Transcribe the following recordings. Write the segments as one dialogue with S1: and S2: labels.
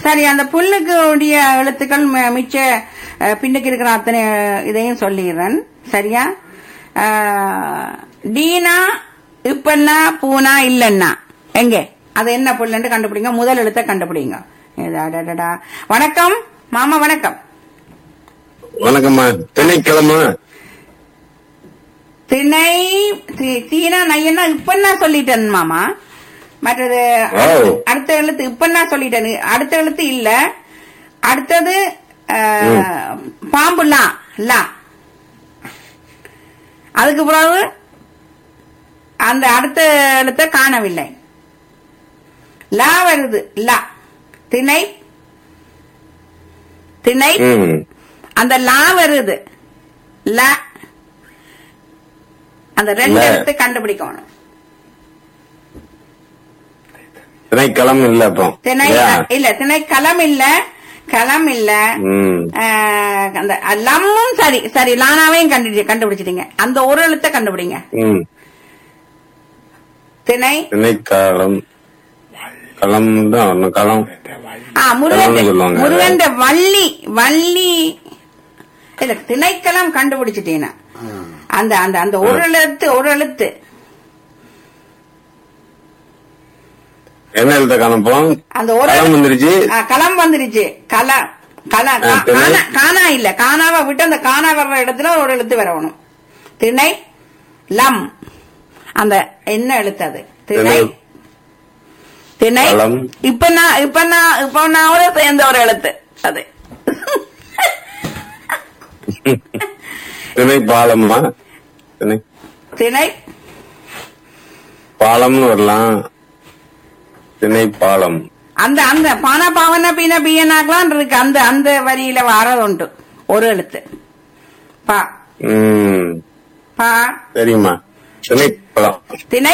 S1: சரி அந்த புல்லுக்கு உடைய எழுத்துக்கள் ம- மிச்ச அஹ், பின்னுக்கு இருக்கிற அத்தனை அஹ், இதையும் சொல்லிடுறேன் சரியா அஹ், டீனா இப்பன்னா பூனா இல்லன்னா எங்க அது என்ன புல்லுன்னு கண்டுபிடிங்க முதல் எழுத்தை கண்டுபிடிங்க இது அடடடா. வணக்கம் மாமா வணக்கம்
S2: வணக்கம்மா திணைக்கிழமை
S1: திணை தி- தீனா நையன்னா இப்பன்னா சொல்லிட்டேன் மாமா மற்றது
S2: ஓ.
S1: அடுத்த எழுத்து இப்பன்னா சொல்லிட்டேன் அடுத்த எழுத்து இல்ல அடுத்தது அஹ், பாம்பு லா லா அதுக்கு பிறகு அந்த அடுத்த எழுத்தை காணவில்லை லா வருது லா திணை திணை
S2: ம்
S1: அந்த லா வருது ல அந்த ரெண்டு
S2: ல.
S1: எழுத்து கண்டுபிடிக்கணும்
S2: திணைக்களம் இல்ல அப்போ
S1: திணை
S2: இல்லையா?
S1: இல்ல திணை களம் இல்ல களம் இல்ல
S2: ம்
S1: ஆஹ், அந்த லம்மும் சரி சரி லானாவையும் கண்டு கண்டுபிடிச்சிட்டீங்க அந்த ஒரு எழுத்தை கண்டுபிடிங்க
S2: ம்
S1: திணை
S2: திணைக்காலம் களம் தான் வரணும் களம்
S1: ஆ முருகன்
S2: களம்னு சொல்லுவாங்க.
S1: முருகன் வள்ளி வள்ளி இல்ல திணைக்களம் கண்டுபிடிச்சிட்டீங்க அந்த அந்த அந்த ஒரு எழுத்து ஒரு எழுத்து
S2: என்ன எழுத்த காலம் போம்
S1: அந்த ஒரு
S2: களம் வந்துருச்சு
S1: ஆ, களம் வந்துருச்சு கல கல
S2: ஆ,
S1: கா-
S2: திணை.
S1: காணா காணா இல்ல காணாவை விட்டு அந்த காணா வர்ற இடத்துல ஒரு எழுத்து வரணும் திணை லம் அந்த என்ன எழுத்து அது திணை
S2: திணை.
S1: திணை
S2: களம்.
S1: இப்ப நான் இப்ப நான் இப்ப நான் ஒரு சேர்ந்த ஒரு எழுத்து அது
S2: திணை பாலம்மா திணை
S1: திணை
S2: பாலம்னு வரலாம் திணை பாலம்
S1: அந்த அந்த பானா பாவன பீன பீயனாக்கெல்லாம் இருக்கு அந்த அந்த வரியில வாரது உண்டு ஒரு எழுத்து பா
S2: ம்
S1: பா
S2: சரிம்மா திணைப்பழம்
S1: திணை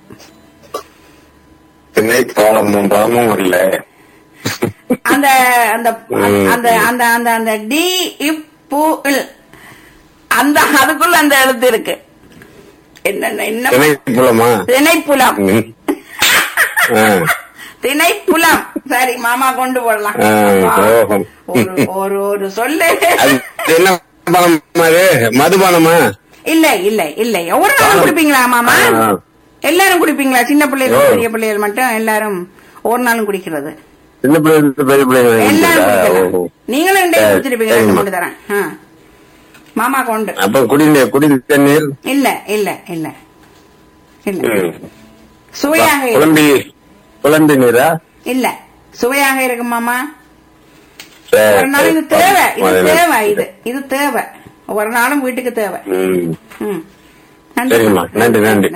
S2: திணை பாலமும் பழமும் இல்ல
S1: அந்த அந்த
S2: ம்.
S1: அந்த அந்த அந்த அந்த டி இப்பு இல் அந்த அதுக்குள்ள அந்த எழுத்து இருக்கு என்னென்ன என்ன
S2: திணைப்புலமா
S1: திணைப்புலம்
S2: ம். ஆ.
S1: திணைப்புலம் சரி மாமா கொண்டு போடலாம்
S2: ஆ, சோகம்.
S1: ஒரு ஒரு ஒரு சொல்லு
S2: அது என்ன பானமா அது மதுபானமா
S1: இல்ல இல்ல இல்ல ஒரு நாளும் குடிப்பீங்களா மாமா
S2: ஆ.
S1: எல்லாரும் குடிப்பீங்களா சின்ன பிள்ளைகள்
S2: ஓ.
S1: பெரிய பிள்ளைகள் மட்டும் எல்லாரும் ஒரு நாளும் குடிக்கிறது
S2: சின்ன பிள்ளைங்க பெரிய பிள்ளைங்க
S1: எல்லாரும்
S2: குடிக்கிறதா?
S1: குடிக்கலாம்
S2: ஓஹோ.
S1: நீங்களும் இன்றைக்கு
S2: சரி,
S1: குடிச்சிருப்பீங்க ரெண்டு
S2: சரிம்மா.
S1: கொண்டு தரேன் ஆ. மாமா கொண்டு
S2: அப்ப குடிநீர் குடி தண்ணீர்
S1: இல்ல இல்ல இல்ல இல்ல
S2: ம்.
S1: சுவையாக இருக்கு
S2: குழம்பி குழம்பி நீரா
S1: இல்ல சுவையாக இருக்கு மாமா
S2: சரி,
S1: ஒரு நாள் இது
S2: சரி.
S1: தேவை இது
S2: முதல்ல.
S1: தேவை இது இது தேவை ஒரு நாளும் வீட்டுக்கு தேவை
S2: ம்.
S1: ம். நன்றி
S2: சரிம்மா. நன்றி, நன்றி.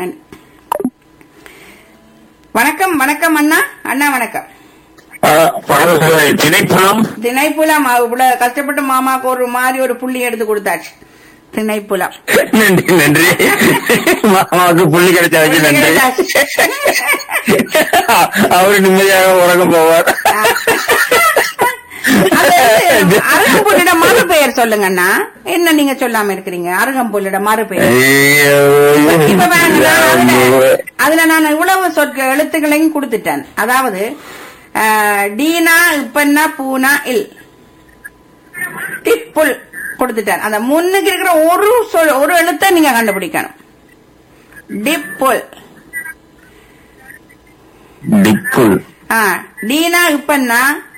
S1: வணக்கம் வணக்கம் அண்ணா அண்ணா வணக்கம்
S2: திணைப்பழம்
S1: திணைப்புலம் இவ்வளவு கஷ்டப்பட்டு மாமாக்கு ஒரு மாதிரி ஒரு புள்ளி எடுத்து கொடுத்தாச்சு திணைப்புலம்
S2: நன்றி நன்றி மாமாவுக்கு புள்ளி கிடைச்சாச்சு
S1: புள்ளி
S2: நன்றி
S1: கிடைச்சாச்சு.
S2: அவரு நிம்மதியாக உறங்க போவார்
S1: அது அருகம்புல்லிட மறு பெயர் சொல்லுங்கண்ணா என்ன நீங்க சொல்லாம இருக்கிறீங்க அருகம்புல்லிட மறு பெயர் இப்ப பாருங்க, நான் அதுல அதுல நான் இவ்வளவு சொற்க எழுத்துக்களையும் கொடுத்துட்டேன் அதாவது அஹ், டீனா இப்பன்னா பூனா இல் டிப்புல் கொடுத்துட்டேன் அந்த முன்னுக்கு இருக்கிற ஒரு சொல் ஒரு எழுத்தை நீங்க கண்டுபிடிக்கணும் டிப்புல்
S2: டிப்புல்
S1: ஆ டீனா இப்பன்னா